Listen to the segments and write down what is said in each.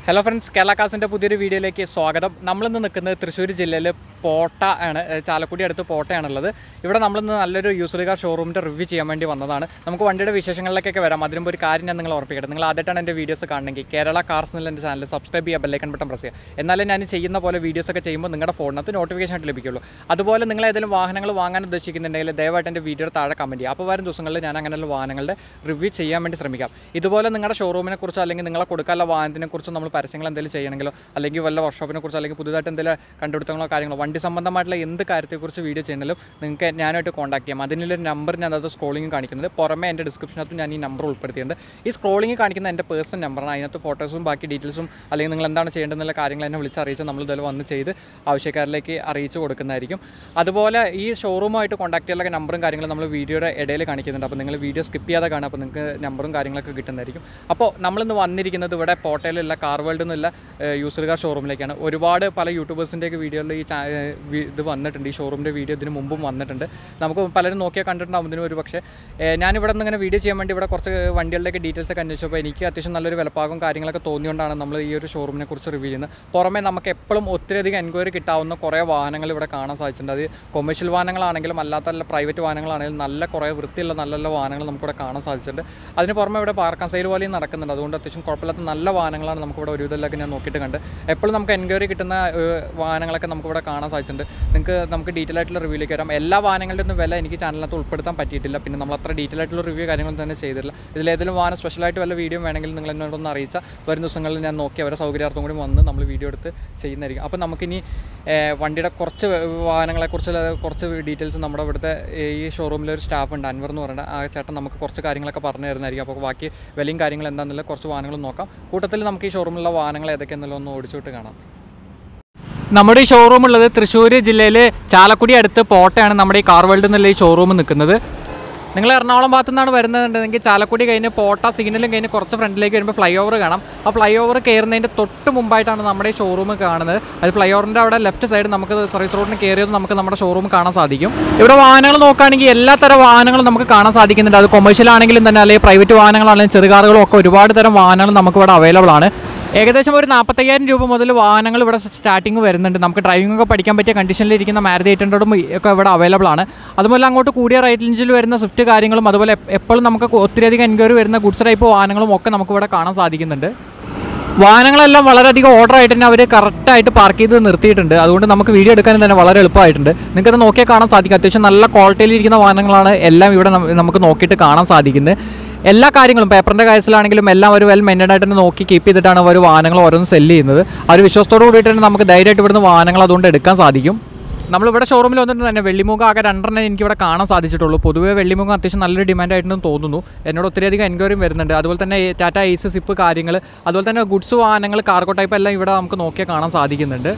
hello friends Kerala കാസിൻ്റെ പുതിയൊരു വീഡിയോയിലേക്ക് സ്വാഗതം നമ്മളിന്ന് നിൽക്കുന്നത് തൃശ്ശൂർ ജില്ലയിൽ പോട്ട ആണ് ഏഹ് ചാലക്കുടി അടുത്ത് പോട്ടയാണുള്ളത് ഇവിടെ നമ്മളിന്ന് നല്ലൊരു യൂസർ കാർ ഷോറൂമിൻ്റെ റിവ്യൂ ചെയ്യാൻ വേണ്ടി വന്നതാണ് നമുക്ക് വണ്ടിയുടെ വിശേഷങ്ങളിലേക്കൊക്കെ വരാം അതിന് മുമ്പ് ഒരു കാര്യം ഞാൻ നിങ്ങൾ ഓർപ്പിക്കട്ടെ നിങ്ങൾ ആദ്യമായിട്ടാണ് എൻ്റെ വീഡിയോസ് കാണണമെങ്കിൽ കേരള കാർസ് എന്നുള്ള എൻ്റെ ചാനൽ സബ്സ്ക്രൈബ് ചെയ്യുക ബെല്ലൈക്കൺ ബട്ടൺ പ്രസ് ചെയ്യുക എന്നാലേ ഞാൻ ചെയ്യുന്ന പോലെ വീഡിയോസ് ഒക്കെ ചെയ്യുമ്പോൾ നിങ്ങളുടെ ഫോണിനകത്ത് നോട്ടിഫിക്കേഷൻ ആയിട്ട് ലഭിക്കുള്ളൂ അതുപോലെ നിങ്ങൾ ഏതെങ്കിലും വാഹനങ്ങൾ വാങ്ങാൻ ഉദ്ദേശിക്കുന്നുണ്ടെങ്കിൽ ദയവായിട്ട് എൻ്റെ വീഡിയോ താഴെ കമൻറ്റ് ചെയ്യുക അപ്പോൾ വരും ദിവസങ്ങളിൽ ഞാൻ അങ്ങനെയുള്ള വാഹനങ്ങളുടെ റിവ്യൂ ചെയ്യാൻ വേണ്ടി ശ്രമിക്കാം ഇതുപോലെ നിങ്ങളുടെ ഷോറൂമിനെ കുറിച്ചോ അല്ലെങ്കിൽ നിങ്ങളെ കൊടുക്കാനുള്ള വാഹനത്തിനെ കുറിച്ചോ നമ്മൾ പരസ്യങ്ങൾ എന്തെങ്കിലും ചെയ്യണമെങ്കിലോ അല്ലെങ്കിൽ വല്ല വർക്ക്ഷോപ്പിനെ കുറിച്ചോ അല്ലെങ്കിൽ പുതുതായിട്ട് എന്തെങ്കിലും കണ്ടുപിടുത്തങ്ങളോ കാര്യങ്ങളോ വണ്ടി സംബന്ധമായിട്ടുള്ള എന്ത് കാര്യത്തെക്കുറിച്ച് വീഡിയോ ചെയ്യണമെങ്കിലും നിങ്ങൾക്ക് ഞാനായിട്ട് കോൺടാക്ട് ചെയ്യാം അതിനുള്ള നമ്പർ ഞാൻ അത് സ്ക്രോളിംഗ് കാണിക്കുന്നത് പുറമെ എൻ്റെ ഡിസ്ക്രിപ്ഷനകത്ത് ഞാൻ ഈ നമ്പർ ഉൾപ്പെടുത്തിയിട്ടുണ്ട് ഈ സ്ക്രോളിംഗ് കാണിക്കുന്ന എൻ്റെ പേഴ്സൺ നമ്പറാണ് അതിനകത്ത് ഫോട്ടോസും ബാക്കി ഡീറ്റെയിൽസും അല്ലെങ്കിൽ നിങ്ങൾ എന്താണ് ചെയ്യേണ്ടതെന്നുള്ള കാര്യങ്ങൾ എന്നെ വിളിച്ച് അറിയിച്ച് നമ്മൾ ഇതുപോലെ വന്ന് ചെയ്ത് ആവശ്യക്കാരിലേക്ക് അറിയിച്ച് കൊടുക്കുന്നതായിരിക്കും അതുപോലെ ഈ ഷോറൂമായിട്ട് കോൺടാക്ട് ചെയ്യാനുള്ള നമ്പറും കാര്യങ്ങളും നമ്മൾ വീഡിയോയുടെ ഇടയിൽ കാണിക്കുന്നുണ്ട് അപ്പോൾ നിങ്ങൾ വീഡിയോ സ്കിപ്പ് ചെയ്യാതെ കാണുക അപ്പോൾ നിങ്ങൾക്ക് നമ്പറും കാര്യങ്ങളൊക്കെ കിട്ടുന്നതായിരിക്കും അപ്പോൾ നമ്മളിന്ന് വന്നിരിക്കുന്നത് ഇവിടെ പോട്ടയിലുള്ള കാർ വേൾഡ് എന്നുള്ള യൂസർ കാർ ഷോറൂമിലേക്കാണ് ഒരുപാട് പല യൂട്യൂബേഴ്സിൻ്റെയൊക്കെ വീഡിയോയിൽ ഈ ചാ- ഏഹ് വി- ഇത് വന്നിട്ടുണ്ട് ഈ ഷോറൂമിൻ്റെ വീഡിയോ ഇതിന് മുമ്പും വന്നിട്ടുണ്ട് നമുക്ക് പലരും നോക്കിയാൽ കണ്ടിട്ടുണ്ടാവും ഇതിന് ഒരു പക്ഷേ ഏഹ് ഞാനിവിടെ നിന്ന് ഇങ്ങനെ വീഡിയോ ചെയ്യാൻ വേണ്ടി ഇവിടെ കുറച്ച് വണ്ടികളുടെയൊക്കെ ഡീറ്റെയിൽസ് ഒക്കെ അന്വേഷിച്ചപ്പോൾ എനിക്ക് അത്യാവശ്യം നല്ലൊരു വിലപ്പാകും കാര്യങ്ങളൊക്കെ തോന്നിയുകൊണ്ടാണ് നമ്മൾ ഈ ഒരു ഷോറൂമിനെ കുറിച്ച് റിവ്യൂ ചെയ്യുന്നത് പുറമെ നമുക്ക് എപ്പോഴും ഒത്തിരിയധികം എൻക്വയറി കിട്ടാവുന്ന കുറേ വാഹനങ്ങൾ ഇവിടെ കാണാൻ സാധിച്ചിട്ടുണ്ട് അത് കൊമേഴ്ഷ്യൽ വാഹനങ്ങളാണെങ്കിലും അല്ലാത്ത പ്രൈവറ്റ് വാഹനങ്ങളാണെങ്കിലും നല്ല കുറേ വൃത്തിയുള്ള നല്ല നല്ല വാഹനങ്ങൾ നമുക്കിവിടെ കാണാൻ സാധിച്ചിട്ടുണ്ട് അതിന് പുറമെ ഇവിടെ പാർക്കാൻ സെയിൽ പോലെയും നടക്കുന്നുണ്ട് അതുകൊണ്ട് അത്യാവശ്യം കുഴപ്പമില്ലാത്ത നല്ല വാഹനങ്ങളാണ് നമുക്കിവിടെ ഒരു ഇതിലൊക്കെ ഞാൻ നോക്കിയിട്ട് കണ്ട് എപ്പോഴും നമുക്ക് എൻക്വയറി കിട്ടുന്ന ഏഹ്, വാഹനങ്ങളൊക്കെ നമുക്കിവിടെ കാണാൻ സാധിച്ചിട്ടുണ്ട് നിങ്ങൾക്ക് നമുക്ക് ഡീറ്റെയിൽ ആയിട്ടുള്ള റിവ്യൂലേക്ക് വരാം എല്ലാ വാഹനങ്ങളുടെ ഒന്നും വില എനിക്ക് ചാനലിനകത്ത് ഉൾപ്പെടുത്താൻ പറ്റിയിട്ടില്ല പിന്നെ നമ്മൾ അത്ര ഡീറ്റെയിൽ ആയിട്ടുള്ള റിവ്യൂ കാര്യങ്ങളൊന്നും തന്നെ ചെയ്തിട്ടില്ല ഇതിലേതെങ്കിലും വാഹനം സ്പെഷ്യലായിട്ട് വല്ല വീഡിയോ വേണമെങ്കിൽ നിങ്ങൾ എന്നോടൊന്ന് അറിയിച്ചാൽ വരും ദിവസങ്ങളിൽ ഞാൻ നോക്കി അവരെ സൗകര്യാർത്ഥം കൂടി വന്ന് നമ്മൾ വീഡിയോ എടുത്ത് ചെയ്യുന്നതായിരിക്കും അപ്പോൾ നമുക്കിനി ഏഹ്, വണ്ടിയുടെ കുറച്ച് വാഹനങ്ങളെക്കുറിച്ചുള്ള കുറച്ച് ഡീറ്റെയിൽസ് നമ്മുടെ ഇവിടുത്തെ ഏഹ്, ഈ ഷോറൂമിലെ ഒരു സ്റ്റാഫ് ഉണ്ട് അൻവർ എന്ന് പറയുന്നത് ആ ചേട്ടൻ നമുക്ക് കുറച്ച് കാര്യങ്ങളൊക്കെ പറഞ്ഞു തരുന്നതായിരിക്കും അപ്പോൾ ബാക്കി വിലയും കാര്യങ്ങൾ എന്താണെന്നുള്ള കുറച്ച് വാഹനങ്ങൾ നോക്കാം കൂട്ടത്തിൽ നമുക്ക് ഈ ഷോറൂമിലുള്ള വാഹനങ്ങൾ ഏതൊക്കെയെന്നുള്ള ഒന്ന് ഓടിച്ചോട്ട് കാണാം നമ്മുടെ ഈ ഷോറൂം ഉള്ളത് തൃശ്ശൂർ ജില്ലയിൽ ചാലക്കുടി അടുത്ത് പോട്ടയാണ് നമ്മുടെ ഈ കാർ വേൾഡ് എന്നുള്ള ഈ ഷോറൂം നിൽക്കുന്നത് നിങ്ങൾ എറണാകുളം ഭാഗത്തു നിന്നാണ് വരുന്നതെന്നുണ്ടെങ്കിൽ ചാലക്കുടി കഴിഞ്ഞ് പോട്ട സിഗ്നലും കഴിഞ്ഞ് കുറച്ച് ഫ്രണ്ടിലേക്ക് വരുമ്പോൾ ഫ്ലൈ ഓവർ കാണാം ആ ഫ്ലൈ ഓവർ കയറുന്നതിൻ്റെ തൊട്ട് മുമ്പായിട്ടാണ് നമ്മുടെ ഈ ഷോറൂം കാണുന്നത് അത് ഫ്ലൈ ഓവറിൻ്റെ അവിടെ ലെഫ്റ്റ് സൈഡ് നമുക്ക് സർവീസ് റോഡിന് കയറിയത് നമുക്ക് നമ്മുടെ ഷോറൂം കാണാൻ സാധിക്കും ഇവിടെ വാഹനങ്ങൾ നോക്കുകയാണെങ്കിൽ എല്ലാ തരം വാഹനങ്ങളും നമുക്ക് കാണാൻ സാധിക്കുന്നുണ്ട് അത് കൊമേഴ്ഷ്യൽ ആണെങ്കിലും തന്നെ അല്ലെങ്കിൽ പ്രൈവറ്റ് വാഹനങ്ങളാണെങ്കിലും ചെറുകാറുകളും ഒക്കെ ഒരുപാട് തരം വാഹനങ്ങൾ നമുക്ക് ഇവിടെ അവൈലബിൾ ആണ് ഏകദേശം ഒരു നാൽപ്പത്തയ്യായിരം രൂപ മുതൽ വാഹനങ്ങൾ ഇവിടെ സ്റ്റാർട്ടിങ് വരുന്നുണ്ട് നമുക്ക് ഡ്രൈവിംഗ് ഒക്കെ പഠിക്കാൻ പറ്റിയ കണ്ടീഷനിൽ ഇരിക്കുന്ന മാരുതി എയ്റ്റ് ഹൺഡ്രഡും ഒക്കെ ഇവിടെ അവൈലബിൾ ആണ് അതുപോലെ അങ്ങോട്ട് കൂടിയ റേറ്റ് റേഞ്ചിൽ വരുന്ന സ്വിഫ്റ്റ് കാര്യങ്ങളും അതുപോലെ എപ്പ- എപ്പോഴും നമുക്ക് ഒത്തിരിയധികം എൻക്വയറി വരുന്ന ഗുഡ്സ് ടൈപ്പ് വാഹനങ്ങളും ഒക്കെ നമുക്ക് ഇവിടെ കാണാൻ സാധിക്കുന്നുണ്ട് വാഹനങ്ങളെല്ലാം വളരെയധികം ഓർഡർ ആയിട്ട് തന്നെ അവർ കറക്റ്റായിട്ട് പാർക്ക് ചെയ്ത് നിർത്തിയിട്ടുണ്ട് അതുകൊണ്ട് നമുക്ക് വീഡിയോ എടുക്കാനും തന്നെ വളരെ എളുപ്പമായിട്ടുണ്ട് നിങ്ങൾക്കത് നോക്കിയാൽ കാണാൻ സാധിക്കും അത്യാവശ്യം നല്ല ക്വാളിറ്റിയിൽ ഇരിക്കുന്ന വാഹനങ്ങളാണ് എല്ലാം ഇവിടെ നം- നമുക്ക് നോക്കിയിട്ട് കാണാൻ സാധിക്കുന്നത് എല്ലാ കാര്യങ്ങളും പേപ്പറിൻ്റെ കാര്യത്തിലാണെങ്കിലും എല്ലാം ഒരു വെൽ മെയിൻറ്റഡ് ആയിട്ട് തന്നെ നോക്കി കീപ്പ് ചെയ്തിട്ടാണ് അവർ വാഹനങ്ങൾ ഓരോന്ന് സെല്ല് ചെയ്യുന്നത് ആ ഒരു വിശ്വാസത്തോട് കൂടിയിട്ട് തന്നെ നമുക്ക് ധൈര്യമായിട്ട് ഇവിടുന്ന് വാഹനങ്ങൾ അതുകൊണ്ട് എടുക്കാൻ സാധിക്കും നമ്മളിവിടെ ഷോറൂമിൽ വന്നിട്ട് തന്നെ വെള്ളിമുഖം ആകെ രണ്ടെണ്ണം എനിക്ക് ഇവിടെ കാണാൻ സാധിച്ചിട്ടുള്ളൂ പൊതുവേ വെള്ളിമുഖം അത്യാവശ്യം നല്ലൊരു ഡിമാൻഡ് ആയിട്ടുണ്ടെന്ന് തോന്നുന്നു എന്നോട് ഒത്തിരിയധികം എൻക്വയറിയും വരുന്നുണ്ട് അതുപോലെ തന്നെ ടാറ്റ ഐസ് സിപ്പ് കാര്യങ്ങൾ അതുപോലെ തന്നെ ഗുഡ്സ് വാഹനങ്ങൾ കാർഗോ ടൈപ്പ് എല്ലാം ഇവിടെ നമുക്ക് നോക്കിയാൽ കാണാൻ സാധിക്കുന്നുണ്ട്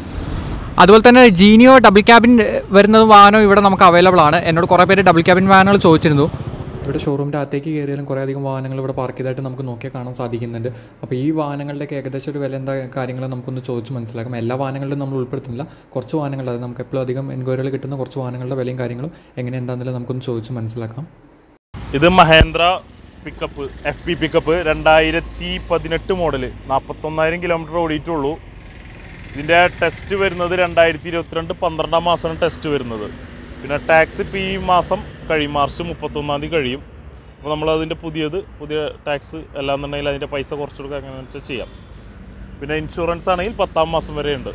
അതുപോലെ തന്നെ ജീനിയോ ഡബിൾ ക്യാബിൻ വരുന്നത് വാഹനം ഇവിടെ നമുക്ക് അവൈലബിൾ ആണ് എന്നോട് കുറേ പേര് ഡബിൾ ക്യാബിൻ വാഹനങ്ങൾ ചോദിച്ചിരുന്നു ഇവിടെ ഷോറൂമിൻ്റെ അകത്തേക്ക് കയറിയാലും കുറേ അധികം വാഹനങ്ങൾ ഇവിടെ പാർക്ക് ചെയ്തായിട്ട് നമുക്ക് നോക്കിയാൽ കാണാൻ സാധിക്കുന്നുണ്ട് അപ്പോൾ ഈ വാഹനങ്ങളുടെയൊക്കെ ഏകദേശം ഒരു വില എന്താ കാര്യങ്ങൾ നമുക്കൊന്ന് ചോദിച്ച് മനസ്സിലാക്കാം എല്ലാ വാഹനങ്ങളിലും നമ്മൾ ഉൾപ്പെടുത്തുന്നില്ല കുറച്ച് വാഹനങ്ങൾ അത് നമുക്ക് എപ്പോഴും അധികം എൻക്വയറികൾ കിട്ടുന്ന കുറച്ച് വാഹനങ്ങളുടെ വിലയും കാര്യങ്ങളും എങ്ങനെ എന്താണെന്നുള്ളത് നമുക്കൊന്ന് ചോദിച്ച് മനസ്സിലാക്കാം ഇത് Mahindra pickup F P pickup രണ്ടായിരത്തി പതിനെട്ട് മോഡൽ നാൽപ്പത്തൊന്നായിരം കിലോമീറ്റർ ഓടിയിട്ടുള്ളൂ ഇതിൻ്റെ ടെസ്റ്റ് വരുന്നത് രണ്ടായിരത്തി ഇരുപത്തിരണ്ട് പന്ത്രണ്ടാം മാസമാണ് ടെസ്റ്റ് വരുന്നത് പിന്നെ ടാക്സ് ഇപ്പോൾ ഈ മാസം കഴിയും മാർച്ച് മുപ്പത്തൊന്നാം തീയതി കഴിയും അപ്പോൾ നമ്മൾ അതിൻ്റെ പുതിയത് പുതിയ ടാക്സ് അല്ലാന്നുണ്ടെങ്കിൽ അതിൻ്റെ പൈസ കുറച്ച് കൊടുക്കുക അങ്ങനെ വെച്ചാൽ ചെയ്യാം പിന്നെ ഇൻഷുറൻസ് ആണെങ്കിൽ പത്താം മാസം വരെ ഉണ്ട്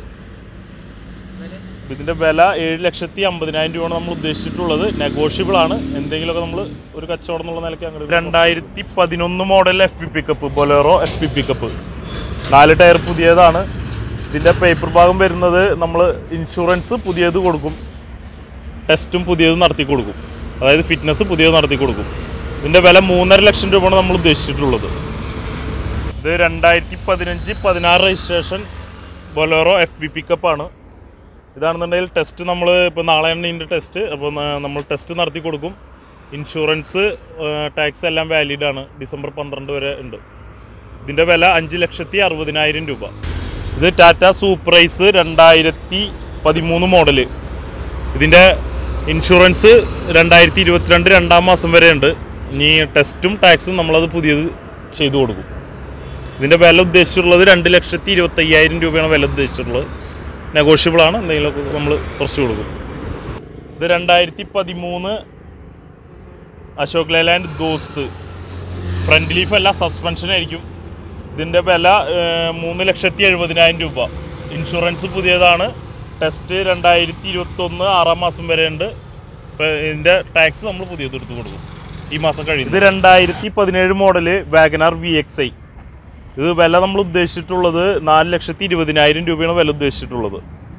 ഇതിൻ്റെ വില ഏഴ് ലക്ഷത്തി അമ്പതിനായിരം രൂപയാണ് നമ്മൾ ഉദ്ദേശിച്ചിട്ടുള്ളത് നെഗോഷ്യബിൾ ആണ് എന്തെങ്കിലുമൊക്കെ നമ്മൾ ഒരു കച്ചവടം എന്നുള്ള നിലയ്ക്ക് അങ്ങനെ രണ്ടായിരത്തി പതിനൊന്ന് model F P pickup Bolero F P pickup നാല് ടയർ പുതിയതാണ് ഇതിൻ്റെ പേപ്പർ ഭാഗം വരുന്നത് നമ്മൾ ഇൻഷുറൻസ് പുതിയത് കൊടുക്കും ടെസ്റ്റും പുതിയത് നടത്തി കൊടുക്കും അതായത് ഫിറ്റ്നസ് പുതിയത് നടത്തി കൊടുക്കും ഇതിൻ്റെ വില മൂന്നര ലക്ഷം രൂപയാണ് നമ്മൾ ഉദ്ദേശിച്ചിട്ടുള്ളത് ഇത് രണ്ടായിരത്തി പതിനഞ്ച് പതിനാറ് രജിസ്ട്രേഷൻ ബൊലേറോ എഫ് ബി പിക്കപ്പാണ് ഇതാണെന്നുണ്ടെങ്കിൽ ടെസ്റ്റ് നമ്മൾ ഇപ്പോൾ നാളെയാണ് ഇതിൻ്റെ ടെസ്റ്റ് അപ്പോൾ ന- നമ്മൾ ടെസ്റ്റ് നടത്തി കൊടുക്കും ഇൻഷുറൻസ് ടാക്സ് എല്ലാം വാലിഡ് ആണ് ഡിസംബർ പന്ത്രണ്ട് വരെ ഉണ്ട് ഇതിൻ്റെ വില അഞ്ച് ലക്ഷത്തി അറുപതിനായിരം രൂപ ഇത് ടാറ്റ സൂപ്പർഐസ് രണ്ടായിരത്തി പതിമൂന്ന് മോഡല് ഇതിൻ്റെ ഇൻഷുറൻസ് രണ്ടായിരത്തി ഇരുപത്തിരണ്ട് രണ്ടാം മാസം വരെ ഉണ്ട് ഇനി ടെസ്റ്റും ടാക്സും നമ്മളത് പുതിയത് ചെയ്തു കൊടുക്കും ഇതിൻ്റെ വില ഉദ്ദേശിച്ചിട്ടുള്ളത് രണ്ട് ലക്ഷത്തി ഇരുപത്തയ്യായിരം രൂപയാണ് വില ഉദ്ദേശിച്ചിട്ടുള്ളത് നെഗോഷ്യബിൾ ആണ് എന്തെങ്കിലുമൊക്കെ നമ്മൾ കുറച്ച് കൊടുക്കും ഇത് രണ്ടായിരത്തി പതിമൂന്ന് അശോക് ലേലാൻഡ് ദോസ്ത് ഫ്രണ്ട് ലീഫ് അല്ല സസ്പെൻഷൻ ആയിരിക്കും ഇതിൻ്റെ വില ഏഹ്, മൂന്ന് ലക്ഷത്തി എഴുപതിനായിരം രൂപ ഇൻഷുറൻസ് പുതിയതാണ് ടെസ്റ്റ് രണ്ടായിരത്തി ഇരുപത്തൊന്ന് ആറാം മാസം വരെ ഉണ്ട് ഇപ്പം ഇതിൻ്റെ ടാക്സ് നമ്മൾ പുതിയത് എടുത്ത് കൊടുക്കും ഈ മാസം കഴിയും ഇത് രണ്ടായിരത്തി പതിനേഴ് model Wagon R V X I ഇത് വില നമ്മൾ ഉദ്ദേശിച്ചിട്ടുള്ളത് നാല് ലക്ഷത്തി ഇരുപതിനായിരം രൂപയാണ് വില ഉദ്ദേശിച്ചിട്ടുള്ളത്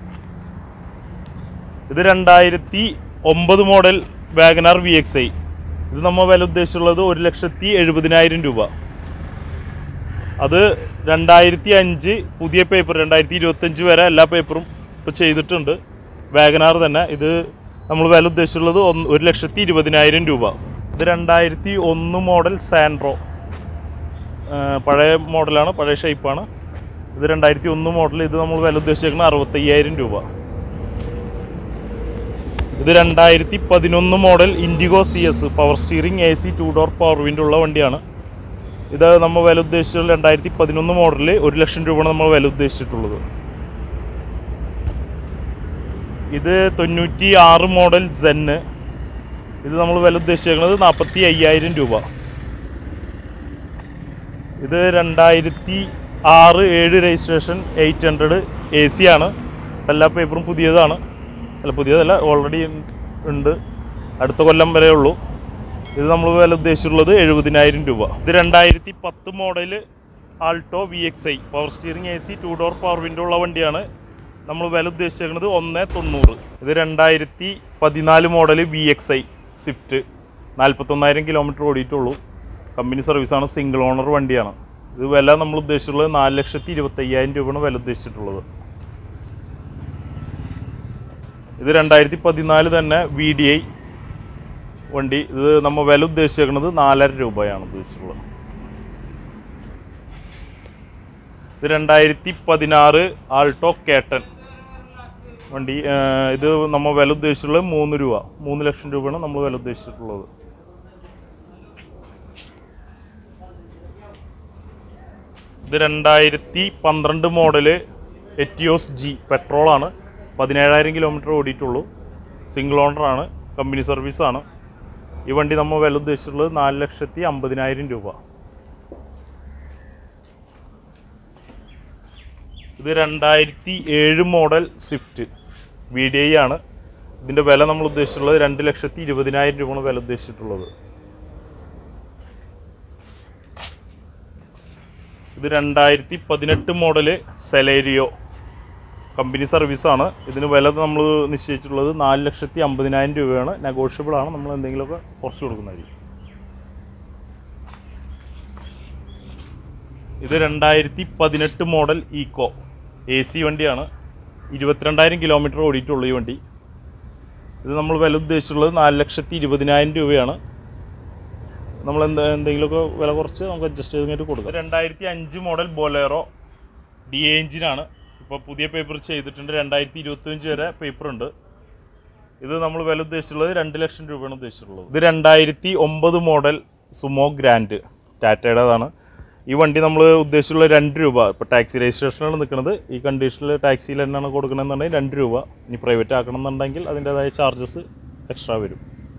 ഇത് രണ്ടായിരത്തി ഒമ്പത് model Wagon R V X I ഇത് നമ്മൾ വില ഉദ്ദേശിച്ചുള്ളത് ഒരു ലക്ഷത്തി എഴുപതിനായിരം രൂപ അത് രണ്ടായിരത്തി അഞ്ച് പുതിയ പേപ്പർ രണ്ടായിരത്തി ഇരുപത്തഞ്ച് വരെ എല്ലാ പേപ്പറും ഇപ്പോൾ ചെയ്തിട്ടുണ്ട് വാഗനാർ തന്നെ ഇത് നമ്മൾ വില ഉദ്ദേശിച്ചുള്ളത് ഒന്ന് ഒരു ലക്ഷത്തി ഇരുപതിനായിരം രൂപ ഇത് രണ്ടായിരത്തി ഒന്ന് മോഡൽ സാൻഡ്രോ ആ, പഴയ മോഡലാണ് പഴയ ഷേപ്പാണ് ഇത് രണ്ടായിരത്തി ഒന്ന് മോഡൽ ഇത് നമ്മൾ വില ഉദ്ദേശിക്കുന്നത് അറുപത്തയ്യായിരം രൂപ ഇത് രണ്ടായിരത്തി പതിനൊന്ന് model Indigo C S power steering A C two door power window ഉള്ള വണ്ടിയാണ് ഇത് നമ്മൾ വില ഉദ്ദേശിച്ചത് രണ്ടായിരത്തി പതിനൊന്ന് മോഡലിൽ ഒരു ലക്ഷം രൂപയാണ് നമ്മൾ വില ഉദ്ദേശിച്ചിട്ടുള്ളത് ഇത് തൊണ്ണൂറ്റി ആറ് മോഡൽ സെന്ന് ഇത് നമ്മൾ വില ഉദ്ദേശിക്കുന്നത് നാൽപ്പത്തി അയ്യായിരം രൂപ ഇത് രണ്ടായിരത്തി ആറ് ഏഴ് registration eight hundred A C ആണ് എല്ലാ പേപ്പറും പുതിയതാണ് അല്ല പുതിയതല്ല ഓൾറെഡി ഉണ്ട് അടുത്ത കൊല്ലം വരെ ഉള്ളൂ ഇത് നമ്മൾ വില ഉദ്ദേശിച്ചിട്ടുള്ളത് എഴുപതിനായിരം രൂപ ഇത് രണ്ടായിരത്തി പത്ത് model Alto V X I power steering A C two door power window ഉള്ള വണ്ടിയാണ് നമ്മൾ വില ഉദ്ദേശിച്ചിരിക്കുന്നത് ഒന്ന് തൊണ്ണൂറ് ഇത് രണ്ടായിരത്തി പതിനാല് model V X I Swift നാൽപ്പത്തൊന്നായിരം കിലോമീറ്റർ ഓടിയിട്ടുള്ളൂ കമ്പനി സർവീസാണ് സിംഗിൾ ഓണർ വണ്ടിയാണ് ഇത് വില നമ്മൾ ഉദ്ദേശിച്ചിട്ടുള്ളത് നാല് ലക്ഷത്തി ഇരുപത്തയ്യായിരം രൂപയാണ് വില ഉദ്ദേശിച്ചിട്ടുള്ളത് ഇത് രണ്ടായിരത്തി പതിനാല് തന്നെ വി ഡി ഐ വണ്ടി ഇത് നമ്മൾ വില ഉദ്ദേശിക്കുന്നത് നാലര രൂപയാണ് ഉദ്ദേശിച്ചിട്ടുള്ളത് ഇത് രണ്ടായിരത്തി പതിനാറ് ആൾട്ടോ കേട്ടൻ വണ്ടി ആ, ഇത് നമ്മൾ വില ഉദ്ദേശിച്ചിട്ടുള്ളത് മൂന്ന് രൂപ മൂന്ന് ലക്ഷം രൂപയാണ് നമ്മൾ വില ഉദ്ദേശിച്ചിട്ടുള്ളത് ഇത് രണ്ടായിരത്തി പന്ത്രണ്ട് മോഡല് എറ്റിയോസ് ജി പെട്രോളാണ് പതിനേഴായിരം കിലോമീറ്റർ ഓടിയിട്ടുള്ളൂ സിംഗിൾ ഓണറാണ് കമ്പനി സർവീസാണ് ഈ വണ്ടി നമ്മൾ വില ഉദ്ദേശിച്ചിട്ടുള്ളത് നാല് ലക്ഷത്തി അമ്പതിനായിരം രൂപ ഇത് രണ്ടായിരത്തി ഏഴ് model Swift V D I ആണ് ഇതിൻ്റെ വില നമ്മൾ ഉദ്ദേശിച്ചിട്ടുള്ളത് രണ്ട് ലക്ഷത്തി ഇരുപതിനായിരം രൂപയാണ് വില ഉദ്ദേശിച്ചിട്ടുള്ളത് ഇത് രണ്ടായിരത്തി പതിനെട്ട് മോഡല് സെലേരിയോ കമ്പനി സർവീസാണ് ഇതിന് വില നമ്മൾ നിശ്ചയിച്ചിട്ടുള്ളത് നാല് ലക്ഷത്തി അമ്പതിനായിരം രൂപയാണ് നെഗോഷ്യബിൾ ആണ് നമ്മൾ എന്തെങ്കിലുമൊക്കെ കുറച്ച് കൊടുക്കുന്നതായിരിക്കും ഇത് രണ്ടായിരത്തി പതിനെട്ട് മോഡൽ ഈക്കോ എ സി വണ്ടിയാണ് ഇരുപത്തിരണ്ടായിരം കിലോമീറ്റർ ഓടിയിട്ടുള്ളൂ ഈ വണ്ടി ഇത് നമ്മൾ വില ഉദ്ദേശിച്ചിട്ടുള്ളത് നാല് ലക്ഷത്തി ഇരുപതിനായിരം രൂപയാണ് നമ്മൾ എന്താ എന്തെങ്കിലുമൊക്കെ വില കുറച്ച് നമുക്ക് അഡ്ജസ്റ്റ് ചെയ്തിട്ട് കൊടുക്കാം രണ്ടായിരത്തി അഞ്ച് മോഡൽ ബൊലേറോ ഡി എ എഞ്ചിനാണ് ഇപ്പോൾ പുതിയ പേപ്പർ ചെയ്തിട്ടുണ്ട് രണ്ടായിരത്തി ഇരുപത്തഞ്ച് വരെ പേപ്പർ ഉണ്ട് ഇത് നമ്മൾ വില ഉദ്ദേശിച്ചിട്ടുള്ളത് രണ്ട് ലക്ഷം രൂപയാണ് ഉദ്ദേശിച്ചിട്ടുള്ളത് ഇത് രണ്ടായിരത്തി ഒമ്പത് മോഡൽ സുമോ ഗ്രാൻഡ് ടാറ്റയുടേതാണ് ഈ വണ്ടി നമ്മൾ ഉദ്ദേശിച്ചുള്ള രണ്ട് രൂപ ഇപ്പോൾ ടാക്സി രജിസ്ട്രേഷനാണ് നിൽക്കുന്നത് ഈ കണ്ടീഷനിൽ ടാക്സിയിൽ തന്നെയാണ് കൊടുക്കണമെന്നുണ്ടെങ്കിൽ രണ്ട് രൂപ ഇനി പ്രൈവറ്റ് ആക്കണം എന്നുണ്ടെങ്കിൽ അതിൻ്റേതായ ചാർജസ് എക്സ്ട്രാ വരും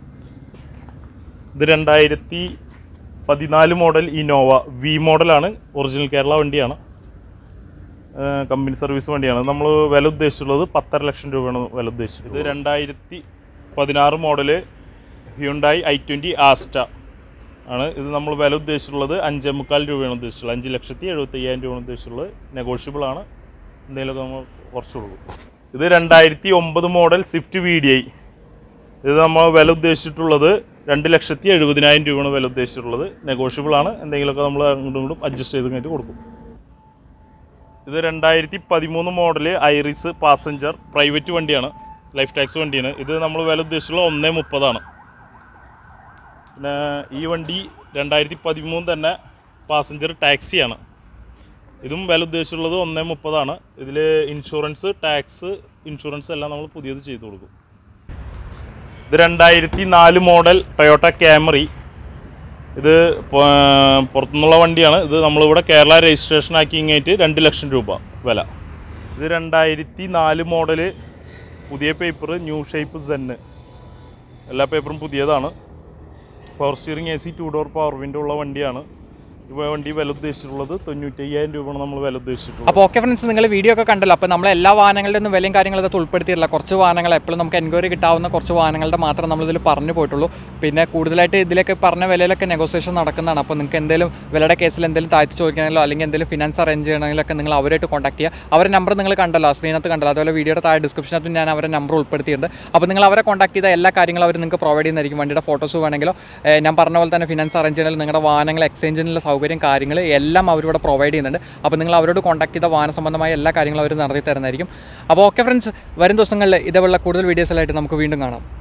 ഇത് രണ്ടായിരത്തി പതിനാല് മോഡൽ ഇനോവ വി മോഡലാണ് ഒറിജിനൽ കേരള വണ്ടിയാണ് ഏഹ് കമ്പനി സർവീസ് വണ്ടിയാണ് നമ്മൾ വില ഉദ്ദേശിച്ചുള്ളത് പത്തര ലക്ഷം രൂപയാണ് വില ഉദ്ദേശിച്ചത് ഇത് രണ്ടായിരത്തി പതിനാറ് model Hyundai i twenty Asta ആണ് ഇത് നമ്മൾ വില ഉദ്ദേശിച്ചിട്ടുള്ളത് അഞ്ചേ മുക്കാൽ രൂപയാണ് ഉദ്ദേശിച്ചുള്ളത് അഞ്ച് ലക്ഷത്തി എഴുപത്തി അയ്യായിരം രൂപയാണ് ഉദ്ദേശിച്ചിട്ടുള്ളത് നെഗോഷ്യബിൾ ആണ് എന്തെങ്കിലുമൊക്കെ നമ്മൾ കുറച്ച് കൊടുക്കും ഇത് രണ്ടായിരത്തി ഒമ്പത് model Swift V D I ഇത് നമ്മൾ വില ഉദ്ദേശിച്ചിട്ടുള്ളത് രണ്ട് ലക്ഷത്തി എഴുപതിനായിരം രൂപയാണ് വില ഉദ്ദേശിച്ചിട്ടുള്ളത് നെഗോഷ്യബിൾ ആണ് എന്തെങ്കിലുമൊക്കെ നമ്മൾ അങ്ങോട്ടും ഇങ്ങോട്ടും അഡ്ജസ്റ്റ് ചെയ്ത് കഴിഞ്ഞിട്ട് കൊടുക്കും ഇത് രണ്ടായിരത്തി പതിമൂന്ന് മോഡൽ ഐറിസ് പാസഞ്ചർ പ്രൈവറ്റ് വണ്ടിയാണ് ലൈഫ് ടാക്സ് വണ്ടിയാണ് ഇത് നമ്മൾ വില ഉദ്ദേശിച്ചുള്ളത് ഒന്നേ മുപ്പതാണ് പിന്നെ ഈ വണ്ടി രണ്ടായിരത്തി പതിമൂന്ന് തന്നെ പാസഞ്ചർ ടാക്സിയാണ് ഇതും വില ഉദ്ദേശിച്ചുള്ളത് ഒന്നേ മുപ്പതാണ് ഇതിൽ ഇൻഷുറൻസ് ടാക്സ് ഇൻഷുറൻസ് എല്ലാം നമ്മൾ പുതിയത് ചെയ്ത് കൊടുക്കും ഇത് രണ്ടായിരത്തി നാല് മോഡൽ ടൊയോട്ട ക്യാമറി ഇത് പ- പുറത്തുനിന്നുള്ള വണ്ടിയാണ് ഇത് നമ്മളിവിടെ കേരള രജിസ്ട്രേഷൻ ആക്കി ഇങ്ങേറ്റ് രണ്ട് ലക്ഷം രൂപ വില ഇത് രണ്ടായിരത്തി നാല് മോഡല് പുതിയ പേപ്പർ ന്യൂ ഷേപ്പ് സെന്ന് എല്ലാ പേപ്പറും പുതിയതാണ് power steering A C two door power window ഉള്ള വണ്ടിയാണ് ഈ വണ്ടി വില ഉദ്ദേശിച്ചിട്ടുള്ളത് തൊണ്ണൂറ്റയ്യായിരം രൂപയാണ് നമ്മൾ വില ഉദ്ദേശിച്ചിട്ടുള്ളത് അപ്പോൾ ഓക്കെ ഫ്രണ്ട്സ് നിങ്ങൾ വീഡിയോ ഒക്കെ കണ്ടല്ലോ അപ്പോൾ നമ്മൾ എല്ലാ വാഹനങ്ങളുടെ ഒന്നും വിലയും കാര്യങ്ങളും ഇതൊക്കെ ഉൾപ്പെടുത്തിയിട്ടില്ല കുറച്ച് വാഹനങ്ങൾ എപ്പോഴും നമുക്ക് എൻക്വയറി കിട്ടാവുന്ന കുറച്ച് വാഹനങ്ങളുടെ മാത്രം നമ്മളിതിൽ പറഞ്ഞു പോയിട്ടുള്ളൂ പിന്നെ കൂടുതലായിട്ട് ഇതിലൊക്കെ പറഞ്ഞ വിലയിലൊക്കെ നെഗോസിയേഷൻ നടക്കുന്നതാണ് അപ്പോൾ നിങ്ങൾക്ക് എന്തെങ്കിലും വിലയുടെ കേസിൽ എന്തെങ്കിലും താഴ്ത്തി ചോദിക്കണമെങ്കിലോ അല്ലെങ്കിൽ എന്തെങ്കിലും ഫിനാൻസ് അറേഞ്ച് ചെയ്യണമെങ്കിലൊക്കെ നിങ്ങൾ അവരായിട്ട് കോൺടാക്ട് ചെയ്യുക അവരുടെ നമ്പർ നിങ്ങൾ കണ്ടല്ലോ സ്ക്രീനകത്ത് കണ്ടല്ലോ അതുപോലെ വീഡിയോയുടെ താഴെ ഡിസ്ക്രിപ്ഷനകത്ത് ഞാൻ അവരുടെ നമ്പർ ഉൾപ്പെടുത്തിയിട്ടുണ്ട് അപ്പോൾ നിങ്ങൾ അവരെ കോൺടാക്ട് ചെയ്ത എല്ലാ കാര്യങ്ങളും അവർ നിങ്ങൾക്ക് പ്രൊവൈഡ് ചെയ്യുന്നതായിരിക്കും വണ്ടിയുടെ ഫോട്ടോസ് വേണമെങ്കിലോ ഏഹ് ഞാൻ പറഞ്ഞ പോലെ തന്നെ ഫിനാൻസ് അറേഞ്ച് ചെയ്യണമെങ്കിൽ നിങ്ങളുടെ വാഹനങ്ങൾ എക്സ്ചേഞ്ചിനുള്ള സൗകര്യം കാര്യങ്ങൾ എല്ലാം അവരിവിടെ പ്രൊവൈഡ് ചെയ്യുന്നുണ്ട് അപ്പോൾ നിങ്ങൾ അവരോട് കോൺടാക്ട് ചെയ്ത വാഹന സംബന്ധമായ എല്ലാ കാര്യങ്ങളും അവർ നടത്തി തരുന്നതായിരിക്കും അപ്പോൾ ഓക്കെ ഫ്രണ്ട്സ് വരും ദിവസങ്ങളിൽ ഇതേപോലുള്ള കൂടുതൽ വീഡിയോസിലായിട്ട് നമുക്ക് വീണ്ടും കാണാം